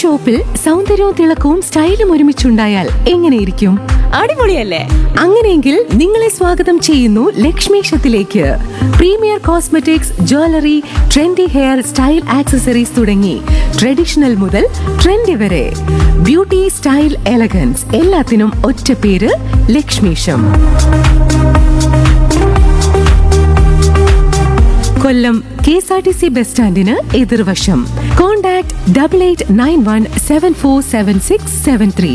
ഷോപ്പിൽ സൗന്ദര്യവും തിളക്കവും സ്റ്റൈലും ഒരുമിച്ചുണ്ടായാൽ എങ്ങനെയിരിക്കും അടിപൊളിയല്ലേ അങ്ങനെയെങ്കിൽ നിങ്ങളെ സ്വാഗതം ചെയ്യുന്നു ലക്ഷ്മീഷത്തിലേക്ക് premier cosmetics jewellery trendy hair style accessories തുടങ്ങി ട്രഡീഷണൽ മുതൽ ട്രെൻഡി വരെ ബ്യൂട്ടി സ്റ്റൈൽ എലഗൻസ് എല്ലാത്തിനും ഒറ്റ പേര് Lakshmeesham Kollam K S R T C bus സ്റ്റാൻഡിന് എതിർവശം contact double eight nine one seven four seven six seven three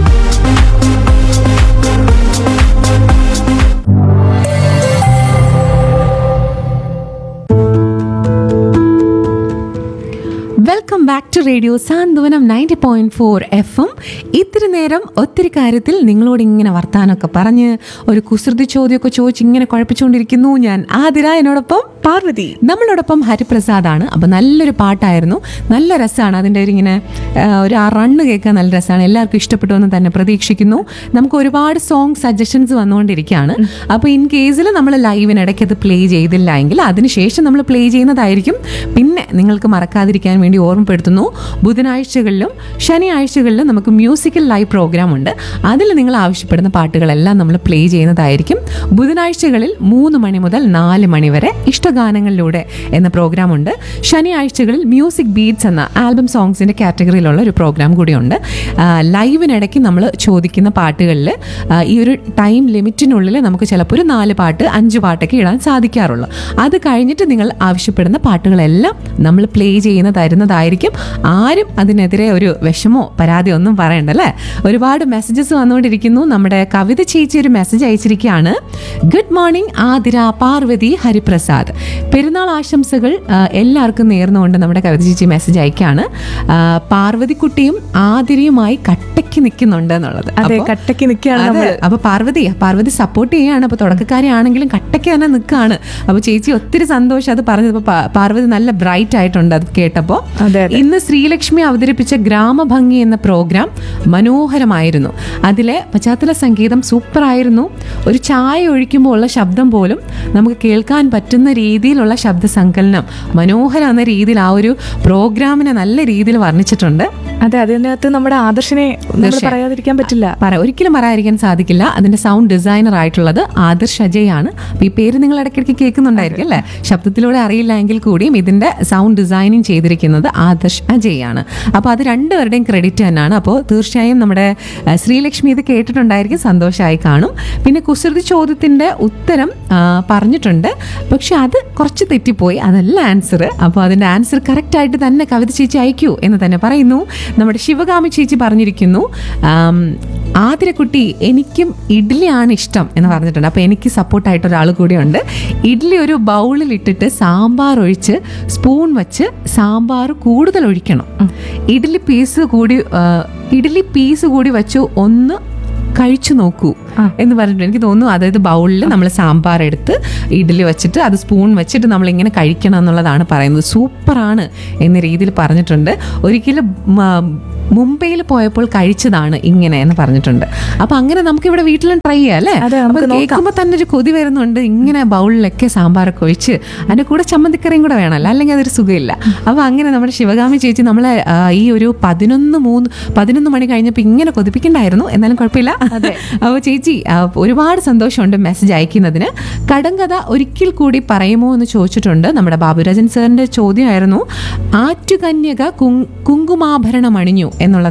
welcome back to radio Santhwanam ninety point four F M ഇത്തിരി നേരം ഒത്തിരി കാര്യത്തിൽ നിങ്ങളോട് ഇങ്ങനെ വർത്താനമൊക്കെ പറഞ്ഞ് ഒരു കുസൃതി ചോദ്യമൊക്കെ ചോദിച്ച് ഇങ്ങനെ കുഴപ്പിച്ചുകൊണ്ടിരിക്കുന്നു ഞാൻ ആതിര എന്നോടൊപ്പം പാർവതി നമ്മളോടൊപ്പം ഹരിപ്രസാദാണ് അപ്പം നല്ലൊരു പാട്ടായിരുന്നു നല്ല രസമാണ് അതിൻ്റെ ഒരു ഇങ്ങനെ ആ, ഒരു ആ റണ്ണ് കേൾക്കാൻ നല്ല രസമാണ് എല്ലാവർക്കും ഇഷ്ടപ്പെട്ടു എന്ന് തന്നെ പ്രതീക്ഷിക്കുന്നു നമുക്ക് ഒരുപാട് സോങ് സജഷൻസ് വന്നുകൊണ്ടിരിക്കുകയാണ് അപ്പോൾ ഇൻ കേസിൽ നമ്മൾ ലൈവിനിടയ്ക്ക് അത് പ്ലേ ചെയ്തില്ല എങ്കിൽ അതിനുശേഷം നമ്മൾ പ്ലേ ചെയ്യുന്നതായിരിക്കും പിന്നെ നിങ്ങൾക്ക് മറക്കാതിരിക്കാൻ വേണ്ടി ഓർമ്മപ്പെടുത്തുന്നു ബുധനാഴ്ചകളിലും ശനിയാഴ്ചകളിലും നമുക്ക് മ്യൂസിക്കൽ ലൈവ് പ്രോഗ്രാം ഉണ്ട് അതിൽ നിങ്ങൾ ആവശ്യപ്പെടുന്ന പാട്ടുകളെല്ലാം നമ്മൾ പ്ലേ ചെയ്യുന്നതായിരിക്കും ബുധനാഴ്ചകളിൽ മൂന്ന് മണി മുതൽ നാല് മണി വരെ ഇഷ്ടഗാനങ്ങളിലൂടെ എന്ന പ്രോഗ്രാം ഉണ്ട് ശനിയാഴ്ചകളിൽ മ്യൂസിക് ബീറ്റ്സ് എന്ന ആൽബം സോങ്സിന്റെ കാറ്റഗറിയിലുള്ള ഒരു പ്രോഗ്രാം കൂടിയുണ്ട് ആ, ലൈവിനിടയ്ക്ക് നമ്മൾ ചോദിക്കുന്ന പാട്ടുകളിൽ ആ, ഈ ഒരു ടൈം ലിമിറ്റിനുള്ളിൽ നമുക്ക് ചിലപ്പോൾ ഒരു നാല് പാട്ട് അഞ്ച് പാട്ടൊക്കെ ഇടാൻ സാധിക്കാറുള്ളൂ അത് കഴിഞ്ഞിട്ട് നിങ്ങൾ ആവശ്യപ്പെടുന്ന പാട്ടുകളെല്ലാം നമ്മൾ പ്ലേ ചെയ്യുന്ന തരുന്നതായിരിക്കും ആരും അതിനെതിരെ ഒരു വിഷമോ പരാതിയോ ഒന്നും പറയണ്ടല്ലേ ഒരുപാട് മെസ്സേജസ് വന്നുകൊണ്ടിരിക്കുന്നു നമ്മുടെ കവിത ചേച്ചി ഒരു മെസ്സേജ് അയച്ചിരിക്കുകയാണ് ഗുഡ് മോർണിംഗ് ആതിര പാർവതി ഹരിപ്രസാദ് പെരുന്നാൾ ആശംസകൾ ആ, എല്ലാവർക്കും നേർന്നുകൊണ്ട് നമ്മുടെ കവിത ചേച്ചി മെസ്സേജ് അയക്കുകയാണ് ആ, പാർവതിക്കുട്ടിയും ആതിരയുമായി കട്ടയ്ക്ക് നിൽക്കുന്നുണ്ട് എന്നുള്ളത് അതെ അപ്പൊ- കട്ടയ്ക്ക് നിൽക്കുകയാണ് അതെ. നമ്മൾ അപ്പൊ പാർവതി പാർവതി സപ്പോർട്ട് ചെയ്യാണ് അപ്പൊ തുടക്കക്കാരിയാണെങ്കിലും കട്ടയ്ക്ക് തന്നെ നിൽക്കുകയാണ് അപ്പൊ ചേച്ചി ഒത്തിരി സന്തോഷം അത് പറഞ്ഞത് അപ്പൊ പാ- പാർവതി നല്ല ബ്രൈറ്റ് ആയിട്ടുണ്ട് അത് കേട്ടപ്പോ അതെ, അതെ. ഇന്ന് ശ്രീലക്ഷ്മി അവതരിപ്പിച്ച ഗ്രാമഭംഗി എന്ന പ്രോഗ്രാം മനോഹരമായിരുന്നു അതിലെ പശ്ചാത്തല സംഗീതം സൂപ്പറായിരുന്നു ഒരു ചായ ഒഴിക്കുമ്പോൾ ഉള്ള ശബ്ദം പോലും നമുക്ക് കേൾക്കാൻ പറ്റുന്ന രീതിയിലുള്ള ശബ്ദ സങ്കലനം മനോഹരം എന്ന രീതിയിൽ ആ ഒരു പ്രോഗ്രാമിനെ നല്ല രീതിയിൽ വർണ്ണിച്ചിട്ടുണ്ട് അതെ അതിനകത്ത് നമ്മുടെ ആദർശിനെ നമ്മൾ തീർച്ചയായും. പറയാതിരിക്കാൻ പറ്റില്ല പറ ഒരിക്കലും പറയാതിരിക്കാൻ സാധിക്കില്ല അതിന്റെ സൗണ്ട് ഡിസൈനർ ആയിട്ടുള്ളത് ആദർശ് അജയ് ആണ് അപ്പൊ ഈ പേര് നിങ്ങൾ ഇടയ്ക്കിടയ്ക്ക് കേൾക്കുന്നുണ്ടായിരിക്കും അല്ലേ ശബ്ദത്തിലൂടെ അറിയില്ല എങ്കിൽ കൂടിയും ഇതിന്റെ സൗണ്ട് ഡിസൈനിങ് ചെയ്തിരിക്കുന്നത് ആദർശ് അജയ് ആണ് അപ്പൊ അത് രണ്ടുപേരുടെയും ക്രെഡിറ്റ് തന്നെയാണ് അപ്പോൾ തീർച്ചയായും നമ്മുടെ ആ, ശ്രീലക്ഷ്മി ഇത് കേട്ടിട്ടുണ്ടായിരിക്കും സന്തോഷമായി കാണും പിന്നെ കുസൃതി ചോദ്യത്തിന്റെ ഉത്തരം ആ, പറഞ്ഞിട്ടുണ്ട് പക്ഷെ അത് കുറച്ച് തെറ്റിപ്പോയി അതല്ല ആൻസർ അപ്പോൾ അതിന്റെ ആൻസർ കറക്റ്റ് ആയിട്ട് തന്നെ കവിത ചേച്ചി അയക്കൂ എന്ന് തന്നെ പറയുന്നു നമ്മുടെ ശിവകാമി ചേച്ചി പറഞ്ഞിരിക്കുന്നു ആം, ആതിരക്കുട്ടി എനിക്കും ഇഡ്ഡലിയാണ് ഇഷ്ടം എന്ന് പറഞ്ഞിട്ടുണ്ട് അപ്പോൾ എനിക്ക് സപ്പോർട്ടായിട്ട് ഒരാൾ കൂടിയുണ്ട് ഇഡ്ഡലി ഒരു ബൗളിൽ ഇട്ടിട്ട് സാമ്പാർ ഒഴിച്ച് സ്പൂൺ വെച്ച് സാമ്പാർ കൂടുതൽ ഒഴിക്കണം ഇഡ്ഡലി പീസ് കൂടി ആ, ഇഡ്ഡലി പീസ് കൂടി വെച്ച് ഒന്ന് കഴിച്ചു നോക്കൂ എന്ന് പറഞ്ഞിട്ട് എനിക്ക് തോന്നുന്നു അതായത് ബൗളിൽ നമ്മൾ സാമ്പാർ എടുത്ത് ഇഡ്ഡലി വെച്ചിട്ട് അത് സ്പൂൺ വെച്ചിട്ട് നമ്മൾ ഇങ്ങനെ കഴിക്കണം എന്നുള്ളതാണ് പറയുന്നത് സൂപ്പറാണ് എന്ന രീതിയിൽ പറഞ്ഞിട്ടുണ്ട് ഒരിക്കലും മ- മുംബൈയിൽ പോയപ്പോൾ കഴിച്ചതാണ് ഇങ്ങനെ എന്ന് പറഞ്ഞിട്ടുണ്ട് അപ്പൊ അങ്ങനെ നമുക്ക് ഇവിടെ വീട്ടിലും ട്രൈ ചെയ്യാം അല്ലേ അതെ, അപ്പൊ നമുക്ക് നോക്കാം. കേൾക്കുമ്പോൾ തന്നെ ഒരു കൊതി വരുന്നുണ്ട് ഇങ്ങനെ ബൗളിലൊക്കെ സാമ്പാറൊക്കെ ഒഴിച്ച് അതിന്റെ കൂടെ ചമ്മന്തിക്കറിയും കൂടെ വേണമല്ലോ അല്ലെങ്കിൽ അതൊരു സുഖമില്ല അപ്പൊ അങ്ങനെ നമ്മുടെ ശിവകാമി ചേച്ചി നമ്മളെ ആ, ഈ ഒരു പതിനൊന്ന് മൂന്ന് പതിനൊന്ന് മണി കഴിഞ്ഞപ്പോൾ ഇങ്ങനെ കൊതിപ്പിക്കണ്ടായിരുന്നു എന്നാലും കുഴപ്പമില്ല അപ്പോൾ ചേച്ചി ആ, ഒരുപാട് സന്തോഷമുണ്ട് മെസ്സേജ് അയക്കുന്നതിന് കടങ്കഥ ഒരിക്കൽ കൂടി പറയുമോ എന്ന് ചോദിച്ചിട്ടുണ്ട് നമ്മുടെ ബാബുരാജൻ സാറിന്റെ ചോദ്യമായിരുന്നു ആറ്റുകന്യക കുങ്- കുങ്കുമാഭരണം അണിഞ്ഞു എന്നുള്ളത്